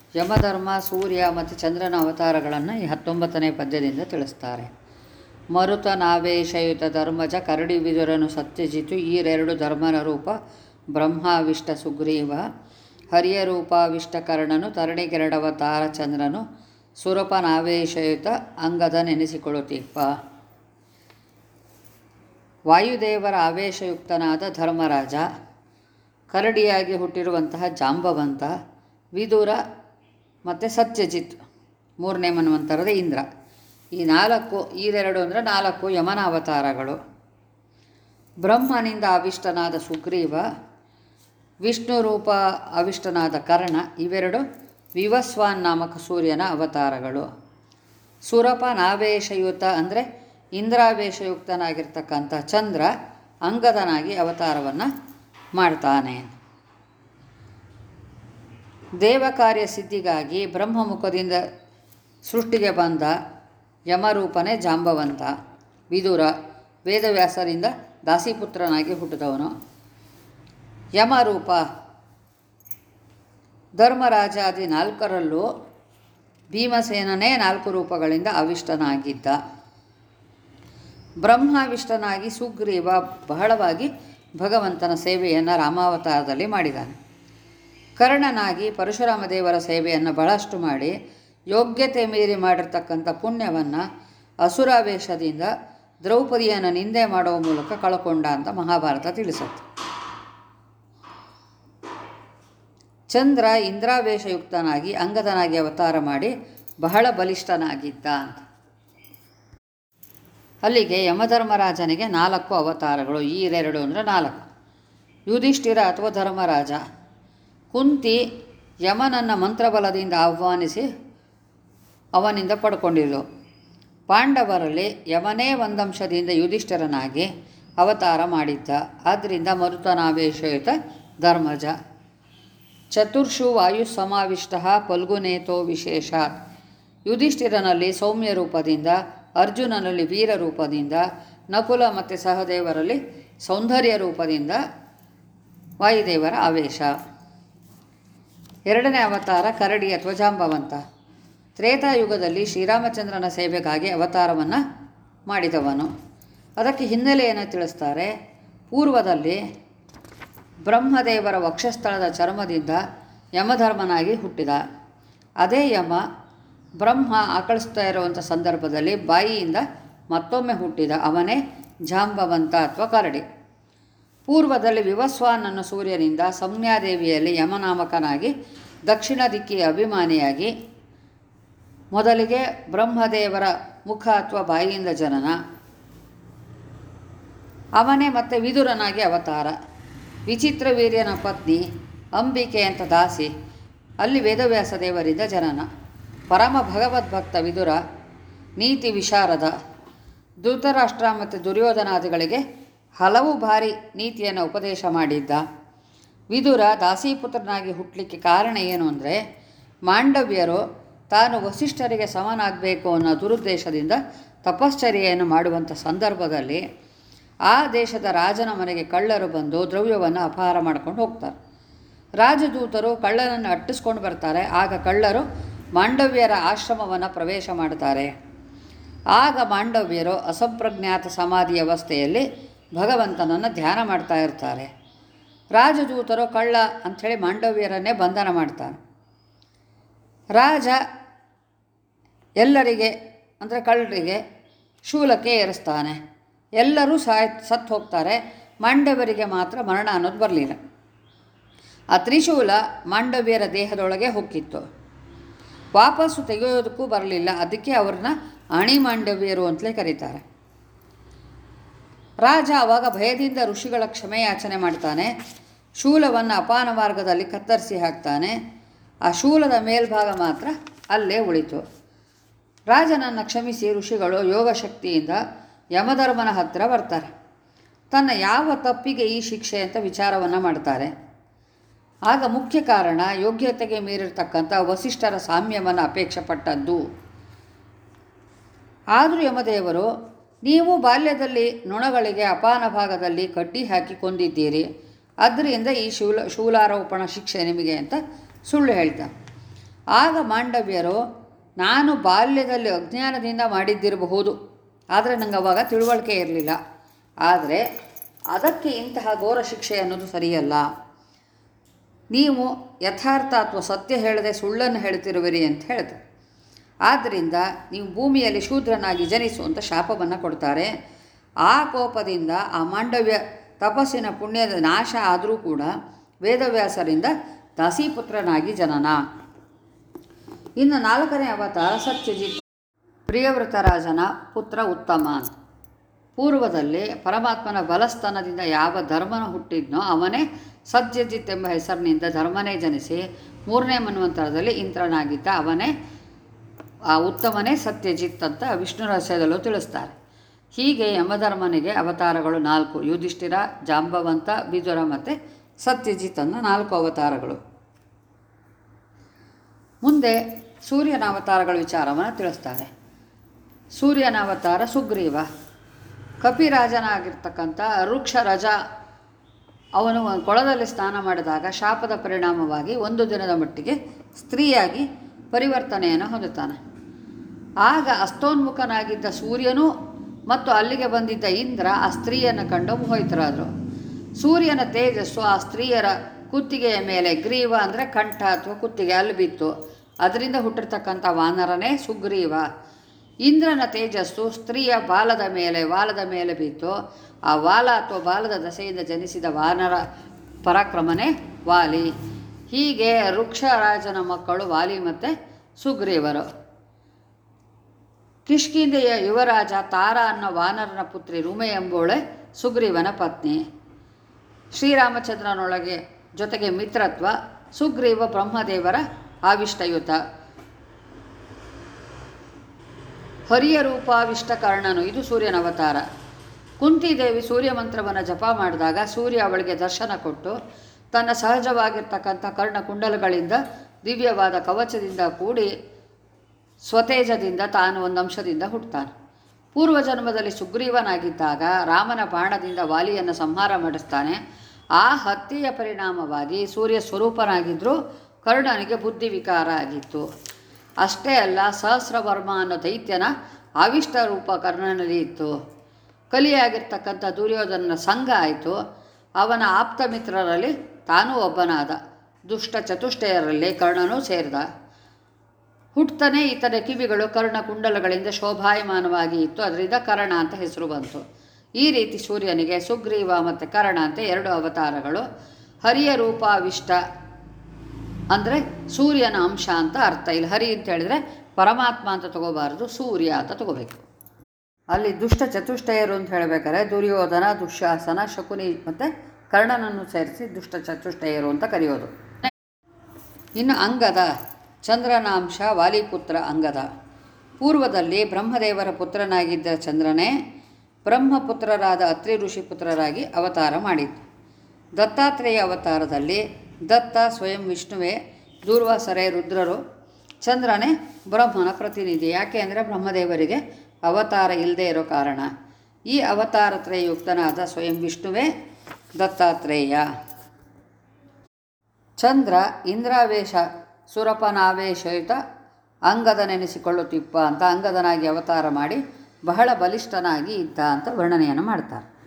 ಯಮಧರ್ಮ ಸೂರ್ಯ ಮತ್ತು ಚಂದ್ರನ ಅವತಾರಗಳನ್ನು ಈ ಹತ್ತೊಂಬತ್ತನೇ ಪದ್ಯದಿಂದ ತಿಳಿಸ್ತಾರೆ ಮರುತ ನಾವೇಶಯುತ ಧರ್ಮಜ ಕರಡಿ ವಿದುರನು ಸತ್ಯಜಿತು ಈರೆರಡು ಧರ್ಮನ ರೂಪ ಬ್ರಹ್ಮಾವಿಷ್ಟ ಸುಗ್ರೀವ ಹರಿಯ ರೂಪಾವಿಷ್ಟ ಕರ್ಣನು ತರಣಿಗೆರಡವತಾರ ಚಂದ್ರನು ಸುರಪನಾವೇಶಯುತ ಅಂಗದ ನೆನೆಸಿಕೊಳ್ಳುತ್ತೀಪ ವಾಯುದೇವರ ಆವೇಶಯುಕ್ತನಾದ ಧರ್ಮರಾಜ ಕರಡಿಯಾಗಿ ಹುಟ್ಟಿರುವಂತಹ ಜಾಂಬವಂತ ವಿದುರ ಮತ್ತು ಸತ್ಯಜಿತ್ ಮೂರನೇ ಮನ್ವಂತರದ ಇಂದ್ರ ಈ ನಾಲ್ಕು ಇದೆರಡು ಅಂದರೆ ನಾಲ್ಕು ಯಮನ ಅವತಾರಗಳು ಬ್ರಹ್ಮನಿಂದ ಆವಿಷ್ಟನಾದ ಸುಗ್ರೀವ ವಿಷ್ಣು ರೂಪ ಆವಿಷ್ಟನಾದ ಕರ್ಣ ಇವೆರಡು ವಿವಸ್ವಾನ್ ನಾಮಕ ಸೂರ್ಯನ ಅವತಾರಗಳು ಸುರಪ ನಾವೇಶಯುತ ಅಂದರೆ ಇಂದ್ರಾವೇಶಯುಕ್ತನಾಗಿರ್ತಕ್ಕಂಥ ಚಂದ್ರ ಅಂಗದನಾಗಿ ಅವತಾರವನ್ನು ಮಾಡ್ತಾನೆ ದೇವಕಾರ್ಯ ಸಿದ್ಧಿಗಾಗಿ ಬ್ರಹ್ಮಮುಖದಿಂದ ಸೃಷ್ಟಿಗೆ ಬಂದ ಯಮರೂಪನೇ ಜಾಂಬವಂತ ವಿದುರ ವೇದವ್ಯಾಸರಿಂದ ದಾಸಿಪುತ್ರನಾಗಿ ಹುಟ್ಟಿದವನು ಯಮರೂಪ ಧರ್ಮರಾಜಾದಿ ನಾಲ್ಕರಲ್ಲೂ ಭೀಮಸೇನನೇ ನಾಲ್ಕು ರೂಪಗಳಿಂದ ಅವಿಷ್ಟನಾಗಿದ್ದ ಬ್ರಹ್ಮಾವಿಷ್ಟನಾಗಿ ಸುಗ್ರೀವ ಬಹಳವಾಗಿ ಭಗವಂತನ ಸೇವೆಯನ್ನು ರಾಮಾವತಾರದಲ್ಲಿ ಮಾಡಿದ್ದಾನೆ ಕರ್ಣನಾಗಿ ಪರಶುರಾಮ ದೇವರ ಸೇವೆಯನ್ನು ಬಹಳಷ್ಟು ಮಾಡಿ ಯೋಗ್ಯತೆ ಮೀರಿ ಮಾಡಿರ್ತಕ್ಕಂಥ ಪುಣ್ಯವನ್ನು ಅಸುರಾವೇಶದಿಂದ ದ್ರೌಪದಿಯನ್ನು ನಿಂದೆ ಮಾಡುವ ಮೂಲಕ ಕಳ್ಕೊಂಡ ಅಂತ ಮಹಾಭಾರತ ತಿಳಿಸುತ್ತೆ ಚಂದ್ರ ಇಂದ್ರಾವೇಶಯುಕ್ತನಾಗಿ ಅಂಗದನಾಗಿ ಅವತಾರ ಮಾಡಿ ಬಹಳ ಬಲಿಷ್ಠನಾಗಿದ್ದ ಅಂತ ಅಲ್ಲಿಗೆ ಯಮಧರ್ಮರಾಜನಿಗೆ ನಾಲ್ಕು ಅವತಾರಗಳು ಈ ಎರಡು ಅಂದರೆ ನಾಲ್ಕು ಯುಧಿಷ್ಠಿರ ಅಥವಾ ಧರ್ಮರಾಜ ಕುಂತಿ ಯಮನನ್ನು ಮಂತ್ರಬಲದಿಂದ ಆಹ್ವಾನಿಸಿ ಅವನಿಂದ ಪಡ್ಕೊಂಡಿದ್ದು ಪಾಂಡವರಲ್ಲಿ ಯಮನೇ ಒಂದಂಶದಿಂದ ಯುಧಿಷ್ಠಿರನಾಗಿ ಅವತಾರ ಮಾಡಿದ್ದ ಆದ್ದರಿಂದ ಮರುತನಾವೇಶಯುತ ಧರ್ಮಜ ಚತುರ್ಷು ವಾಯು ಸಮಾವಿಷ್ಟ ಫಲ್ಗುನೇತೋ ವಿಶೇಷಾತ್ ಯುಧಿಷ್ಠಿರನಲ್ಲಿ ಸೌಮ್ಯ ರೂಪದಿಂದ ಅರ್ಜುನನಲ್ಲಿ ವೀರ ರೂಪದಿಂದ ನಕುಲ ಮತ್ತು ಸಹದೇವರಲ್ಲಿ ಸೌಂದರ್ಯ ರೂಪದಿಂದ ವಾಯುದೇವರ ಆವೇಶ ಎರಡನೇ ಅವತಾರ ಕರಡಿ ಅಥವಾ ಜಾಂಬವಂತ ತ್ರೇತಾಯುಗದಲ್ಲಿ ಶ್ರೀರಾಮಚಂದ್ರನ ಸೇವೆಗಾಗಿ ಅವತಾರವನ್ನು ಮಾಡಿದವನು ಅದಕ್ಕೆ ಹಿನ್ನೆಲೆಯನ್ನು ತಿಳಿಸ್ತಾರೆ ಪೂರ್ವದಲ್ಲಿ ಬ್ರಹ್ಮದೇವರ ವಕ್ಷಸ್ಥಳದ ಚರ್ಮದಿಂದ ಯಮಧರ್ಮನಾಗಿ ಹುಟ್ಟಿದ ಅದೇ ಯಮ ಬ್ರಹ್ಮ ಆಕಳಿಸ್ತಾ ಇರುವಂಥ ಸಂದರ್ಭದಲ್ಲಿ ಬಾಯಿಯಿಂದ ಮತ್ತೊಮ್ಮೆ ಹುಟ್ಟಿದ ಅವನೇ ಜಾಂಬವಂತ ಅಥವಾ ಕರಡಿ ಪೂರ್ವದಲ್ಲಿ ವಿವಸ್ವಾನನ್ನು ಸೂರ್ಯನಿಂದ ಸಂಜ್ಞಾದೇವಿಯಲ್ಲಿ ಯಮನಾಮಕನಾಗಿ ದಕ್ಷಿಣ ದಿಕ್ಕಿಯ ಅಭಿಮಾನಿಯಾಗಿ ಮೊದಲಿಗೆ ಬ್ರಹ್ಮದೇವರ ಮುಖ ಅಥವಾ ಬಾಯಿಯಿಂದ ಜನನ ಅವನೇ ಮತ್ತೆ ವಿದುರನಾಗಿ ಅವತಾರ ವಿಚಿತ್ರ ವೀರ್ಯನ ಪತ್ನಿ ಅಂಬಿಕೆ ಅಂತ ದಾಸಿ ಅಲ್ಲಿ ವೇದವ್ಯಾಸ ದೇವರಿಂದ ಜನನ ಪರಮ ಭಗವದ್ಭಕ್ತ ವಿದುರ ನೀತಿ ವಿಶಾರದ ಧೃತರಾಷ್ಟ್ರ ಮತ್ತು ದುರ್ಯೋಧನಾದಿಗಳಿಗೆ ಹಲವು ಬಾರಿ ನೀತಿಯನ್ನು ಉಪದೇಶ ಮಾಡಿದ್ದ ವಿದುರ ದಾಸೀಪುತ್ರನಾಗಿ ಹುಟ್ಟಲಿಕ್ಕೆ ಕಾರಣ ಏನು ಅಂದರೆ ಮಾಂಡವ್ಯರು ತಾನು ವಸಿಷ್ಠರಿಗೆ ಸಮನಾಗಬೇಕು ಅನ್ನೋ ದುರುದ್ದೇಶದಿಂದ ತಪಶ್ಚರ್ಯೆಯನ್ನು ಮಾಡುವಂಥ ಸಂದರ್ಭದಲ್ಲಿ ಆ ದೇಶದ ರಾಜನ ಮನೆಗೆ ಕಳ್ಳರು ಬಂದು ದ್ರವ್ಯವನ್ನು ಅಪಹಾರ ಮಾಡ್ಕೊಂಡು ಹೋಗ್ತಾರೆ ರಾಜದೂತರು ಕಳ್ಳನನ್ನು ಅಟ್ಟಿಸ್ಕೊಂಡು ಬರ್ತಾರೆ ಆಗ ಕಳ್ಳರು ಮಾಂಡವ್ಯರ ಆಶ್ರಮವನ್ನು ಪ್ರವೇಶ ಮಾಡ್ತಾರೆ ಆಗ ಮಾಂಡವ್ಯರು ಅಸಂಪ್ರಜ್ಞಾತ ಸಮಾಧಿ ಅವಸ್ಥೆಯಲ್ಲಿ ಭಗವಂತನನ್ನು ಧ್ಯಾನ ಮಾಡ್ತಾ ಇರ್ತಾರೆ ರಾಜದೂತರು ಕಳ್ಳ ಅಂಥೇಳಿ ಮಾಂಡವ್ಯರನ್ನೇ ಬಂಧನ ಮಾಡ್ತಾನೆ ರಾಜ ಎಲ್ಲರಿಗೆ ಅಂದರೆ ಕಳ್ಳರಿಗೆ ಶೂಲಕ್ಕೆ ಏರಿಸ್ತಾನೆ ಎಲ್ಲರೂ ಸಾಯ್ ಸತ್ತು ಹೋಗ್ತಾರೆ ಮಾಂಡವ್ಯರಿಗೆ ಮಾತ್ರ ಮರಣ ಅನ್ನೋದು ಬರಲಿಲ್ಲ ಆ ತ್ರಿಶೂಲ ಮಾಂಡವ್ಯರ ದೇಹದೊಳಗೆ ಹೊಕ್ಕಿತ್ತು ವಾಪಸ್ಸು ತೆಗೆಯೋದಕ್ಕೂ ಬರಲಿಲ್ಲ ಅದಕ್ಕೆ ಅವ್ರನ್ನ ಅಣಿ ಮಾಂಡವ್ಯರು ಅಂತಲೇ ಕರೀತಾರೆ ರಾಜ ಆವಾಗ ಭಯದಿಂದ ಋಷಿಗಳ ಕ್ಷಮೆಯಾಚನೆ ಮಾಡ್ತಾನೆ ಶೂಲವನ್ನು ಅಪಾನ ಮಾರ್ಗದಲ್ಲಿ ಕತ್ತರಿಸಿ ಹಾಕ್ತಾನೆ ಆ ಶೂಲದ ಮೇಲ್ಭಾಗ ಮಾತ್ರ ಅಲ್ಲೇ ಉಳಿತು ರಾಜನನ್ನು ಕ್ಷಮಿಸಿ ಋಷಿಗಳು ಯೋಗಶಕ್ತಿಯಿಂದ ಯಮಧರ್ಮನ ಹತ್ತಿರ ಬರ್ತಾರೆ ತನ್ನ ಯಾವ ತಪ್ಪಿಗೆ ಈ ಶಿಕ್ಷೆ ಅಂತ ವಿಚಾರವನ್ನು ಮಾಡ್ತಾರೆ ಆಗ ಮುಖ್ಯ ಕಾರಣ ಯೋಗ್ಯತೆಗೆ ಮೀರಿರ್ತಕ್ಕಂಥ ವಸಿಷ್ಠರ ಸಾಮ್ಯವನ್ನು ಅಪೇಕ್ಷೆ ಪಟ್ಟದ್ದು ಆದರೂ ಯಮದೇವರು ನೀವು ಬಾಲ್ಯದಲ್ಲಿ ನೊಣಗಳಿಗೆ ಅಪಾನ ಭಾಗದಲ್ಲಿ ಕಡ್ಡಿ ಹಾಕಿ ಕೊಂದಿದ್ದೀರಿ ಅದರಿಂದ ಈ ಶೂಲ ಶೂಲಾರೋಪಣ ಶಿಕ್ಷೆ ನಿಮಗೆ ಅಂತ ಸುಳ್ಳು ಹೇಳ್ತಾನೆ ಆಗ ಮಾಂಡವ್ಯರು ನಾನು ಬಾಲ್ಯದಲ್ಲಿ ಅಜ್ಞಾನದಿಂದ ಮಾಡಿದ್ದಿರಬಹುದು ಆದರೆ ನಂಗೆ ಅವಾಗ ತಿಳುವಳಿಕೆ ಇರಲಿಲ್ಲ ಆದರೆ ಅದಕ್ಕೆ ಇಂತಹ ಘೋರ ಶಿಕ್ಷೆ ಅನ್ನೋದು ಸರಿಯಲ್ಲ ನೀವು ಯಥಾರ್ಥ ಅಥವಾ ಸತ್ಯ ಹೇಳದೆ ಸುಳ್ಳನ್ನು ಹೇಳ್ತಿರುವಿರಿ ಅಂತ ಹೇಳ್ತಾರೆ ಆದ್ದರಿಂದ ನೀವು ಭೂಮಿಯಲ್ಲಿ ಶೂದ್ರನಾಗಿ ಜನಿಸು ಅಂತ ಶಾಪವನ್ನು ಕೊಡ್ತಾರೆ ಆ ಕೋಪದಿಂದ ಆ ಮಾಂಡವ್ಯ ತಪಸ್ಸಿನ ಪುಣ್ಯದ ನಾಶ ಆದರೂ ಕೂಡ ವೇದವ್ಯಾಸರಿಂದ ದಾಸೀಪುತ್ರನಾಗಿ ಜನನ ಇನ್ನು ನಾಲ್ಕನೇ ಅವತಾರ ಸತ್ಯಜಿತ್ ಪ್ರಿಯವ್ರತರಾಜನ ಪುತ್ರ ಉತ್ತಮ ಪೂರ್ವದಲ್ಲಿ ಪರಮಾತ್ಮನ ಬಲಸ್ತನದಿಂದ ಯಾವ ಧರ್ಮನ ಹುಟ್ಟಿದ್ನೋ ಅವನೇ ಸತ್ಯಜಿತ್ ಎಂಬ ಹೆಸರಿನಿಂದ ಧರ್ಮನೇ ಜನಿಸಿ ಮೂರನೇ ಮನ್ವಂತರದಲ್ಲಿ ಇಂದ್ರನಾಗಿದ್ದ ಅವನೇ ಆ ಉತ್ತಮನೇ ಸತ್ಯಜಿತ್ ಅಂತ ವಿಷ್ಣು ರಹಸ್ಯದಲ್ಲೂ ತಿಳಿಸ್ತಾರೆ ಹೀಗೆ ಯಮಧರ್ಮನಿಗೆ ಅವತಾರಗಳು ನಾಲ್ಕು ಯುಧಿಷ್ಠಿರ ಜಾಂಬವಂತ ಬಿದುರ ಮತ್ತು ಸತ್ಯಜಿತ್ ಅನ್ನೋ ನಾಲ್ಕು ಅವತಾರಗಳು ಮುಂದೆ ಸೂರ್ಯನ ಅವತಾರಗಳ ವಿಚಾರವನ್ನು ತಿಳಿಸ್ತಾರೆ ಸೂರ್ಯನ ಅವತಾರ ಸುಗ್ರೀವ ಕಪಿರಾಜನಾಗಿರ್ತಕ್ಕಂಥ ವೃಕ್ಷ ರಜ ಅವನು ಒಂದು ಕೊಳದಲ್ಲಿ ಸ್ನಾನ ಮಾಡಿದಾಗ ಶಾಪದ ಪರಿಣಾಮವಾಗಿ ಒಂದು ದಿನದ ಮಟ್ಟಿಗೆ ಸ್ತ್ರೀಯಾಗಿ ಪರಿವರ್ತನೆಯನ್ನು ಹೊಂದುತ್ತಾನೆ ಆಗ ಅಸ್ತೋನ್ಮುಖನಾಗಿದ್ದ ಸೂರ್ಯನು ಮತ್ತು ಅಲ್ಲಿಗೆ ಬಂದಿದ್ದ ಇಂದ್ರ ಆ ಸ್ತ್ರೀಯನ್ನು ಕಂಡು ಮೋಹಿತರಾದರು ಸೂರ್ಯನ ತೇಜಸ್ಸು ಆ ಸ್ತ್ರೀಯರ ಕುತ್ತಿಗೆಯ ಮೇಲೆ ಗ್ರೀವ ಅಂದರೆ ಕಂಠ ಅಥವಾ ಕುತ್ತಿಗೆ ಅಲ್ಲಿ ಬಿತ್ತು ಅದರಿಂದ ಹುಟ್ಟಿರ್ತಕ್ಕಂಥ ವಾನರನೇ ಸುಗ್ರೀವ ಇಂದ್ರನ ತೇಜಸ್ಸು ಸ್ತ್ರೀಯ ಬಾಲದ ಮೇಲೆ ವಾಲದ ಮೇಲೆ ಬಿತ್ತು ಆ ವಾಲ ಅಥವಾ ಬಾಲದ ದಶೆಯಿಂದ ಜನಿಸಿದ ವಾನರ ಪರಾಕ್ರಮನೇ ವಾಲಿ ಹೀಗೆ ವೃಕ್ಷರಾಜನ ಮಕ್ಕಳು ವಾಲಿ ಮತ್ತು ಸುಗ್ರೀವರು ಕಿಷ್ಕಿಂದೆಯ ಯುವರಾಜ ತಾರ ಅನ್ನೋ ವಾನರನ ಪುತ್ರಿ ರುಮೆ ಎಂಬುವಳೆ ಸುಗ್ರೀವನ ಪತ್ನಿ ಶ್ರೀರಾಮಚಂದ್ರನೊಳಗೆ ಜೊತೆಗೆ ಮಿತ್ರತ್ವ ಸುಗ್ರೀವ ಬ್ರಹ್ಮದೇವರ ಆವಿಷ್ಟಯುತ ಹರಿಯ ರೂಪಾವಿಷ್ಟ ಕರ್ಣನು ಇದು ಸೂರ್ಯನ ಅವತಾರ ಕುಂತಿದೇವಿ ಸೂರ್ಯ ಮಂತ್ರವನ್ನು ಜಪ ಮಾಡಿದಾಗ ಸೂರ್ಯ ಅವಳಿಗೆ ದರ್ಶನ ಕೊಟ್ಟು ತನ್ನ ಸಹಜವಾಗಿರ್ತಕ್ಕಂಥ ಕರ್ಣ ಕುಂಡಲಗಳಿಂದ ದಿವ್ಯವಾದ ಕವಚದಿಂದ ಕೂಡಿ ಸ್ವತೇಜದಿಂದ ತಾನು ಒಂದು ಅಂಶದಿಂದ ಹುಟ್ಟುತ್ತಾನೆ ಪೂರ್ವಜನ್ಮದಲ್ಲಿ ಸುಗ್ರೀವನಾಗಿದ್ದಾಗ ರಾಮನ ಬಾಣದಿಂದ ವಾಲಿಯನ್ನು ಸಂಹಾರ ಮಾಡಿಸ್ತಾನೆ ಆ ಹತ್ಯೆಯ ಪರಿಣಾಮವಾಗಿ ಸೂರ್ಯ ಸ್ವರೂಪನಾಗಿದ್ದರೂ ಕರ್ಣನಿಗೆ ಬುದ್ಧಿ ವಿಕಾರ ಆಗಿತ್ತು ಅಷ್ಟೇ ಅಲ್ಲ ಸಹಸ್ರವರ್ಮ ಅನ್ನೋ ದೈತ್ಯನ ಆವಿಷ್ಟ ರೂಪ ಕರ್ಣನಲ್ಲಿ ಇತ್ತು ಕಲಿಯಾಗಿರ್ತಕ್ಕಂಥ ದುರ್ಯೋಧನನ ಸಂಘ ಆಯಿತು ಅವನ ಆಪ್ತ ಮಿತ್ರರಲ್ಲಿ ತಾನೂ ಒಬ್ಬನಾದ ದುಷ್ಟ ಚತುಷ್ಟಯರಲ್ಲಿ ಕರ್ಣನೂ ಸೇರಿದ ಹುಟ್ಟತಾನೆ ಈತನ ಕಿವಿಗಳು ಕರ್ಣ ಕುಂಡಲಗಳಿಂದ ಶೋಭಾಯಮಾನವಾಗಿ ಇತ್ತು ಅದರಿಂದ ಕರ್ಣ ಅಂತ ಹೆಸರು ಬಂತು ಈ ರೀತಿ ಸೂರ್ಯನಿಗೆ ಸುಗ್ರೀವ ಮತ್ತು ಕರ್ಣ ಅಂತ ಎರಡು ಅವತಾರಗಳು ಹರಿಯ ರೂಪಾವಿಷ್ಟ ಅಂದರೆ ಸೂರ್ಯನ ಅಂಶ ಅಂತ ಅರ್ಥ ಇಲ್ಲಿ ಹರಿ ಅಂತ ಹೇಳಿದರೆ ಪರಮಾತ್ಮ ಅಂತ ತಗೋಬಾರ್ದು ಸೂರ್ಯ ಅಂತ ತಗೋಬೇಕು ಅಲ್ಲಿ ದುಷ್ಟ ಚತುಷ್ಟಯರು ಅಂತ ಹೇಳಬೇಕಾದ್ರೆ ದುರ್ಯೋಧನ ದುಶ್ಯಾಸನ ಶಕುನಿ ಮತ್ತು ಕರ್ಣನನ್ನು ಸೇರಿಸಿ ದುಷ್ಟ ಚತುಷ್ಟಯರು ಅಂತ ಕರೆಯೋದು ಇನ್ನು ಅಂಗದ ಚಂದ್ರನ ಅಂಶ ವಾಲಿಪುತ್ರ ಅಂಗದ ಪೂರ್ವದಲ್ಲಿ ಬ್ರಹ್ಮದೇವರ ಪುತ್ರನಾಗಿದ್ದ ಚಂದ್ರನೇ ಬ್ರಹ್ಮಪುತ್ರರಾದ ಅತ್ರಿ ಋಷಿ ಪುತ್ರರಾಗಿ ಅವತಾರ ಮಾಡಿದ್ದು ದತ್ತಾತ್ರೇಯ ಅವತಾರದಲ್ಲಿ ದತ್ತ ಸ್ವಯಂ ವಿಷ್ಣುವೇ ದೂರ್ವಾಸರೇ ರುದ್ರರು ಚಂದ್ರನೇ ಬ್ರಹ್ಮನ ಪ್ರತಿನಿಧಿ ಯಾಕೆ ಅಂದರೆ ಬ್ರಹ್ಮದೇವರಿಗೆ ಅವತಾರ ಇಲ್ಲದೆ ಇರೋ ಕಾರಣ ಈ ಅವತಾರ ತ್ರಯಯುಕ್ತನಾದ ಸ್ವಯಂ ವಿಷ್ಣುವೇ ದತ್ತಾತ್ರೇಯ ಚಂದ್ರ ಇಂದ್ರಾವೇಶ ಸುರಪನಾವೇಶಯುತ ಅಂಗದನೆನಿಸಿಕೊಳ್ಳುತ್ತಿಪ್ಪ ಅಂತ ಅಂಗದನಾಗಿ ಅವತಾರ ಮಾಡಿ ಬಹಳ ಬಲಿಷ್ಠನಾಗಿ ಇದ್ದ ಅಂತ ವರ್ಣನೆಯನ್ನು ಮಾಡ್ತಾರೆ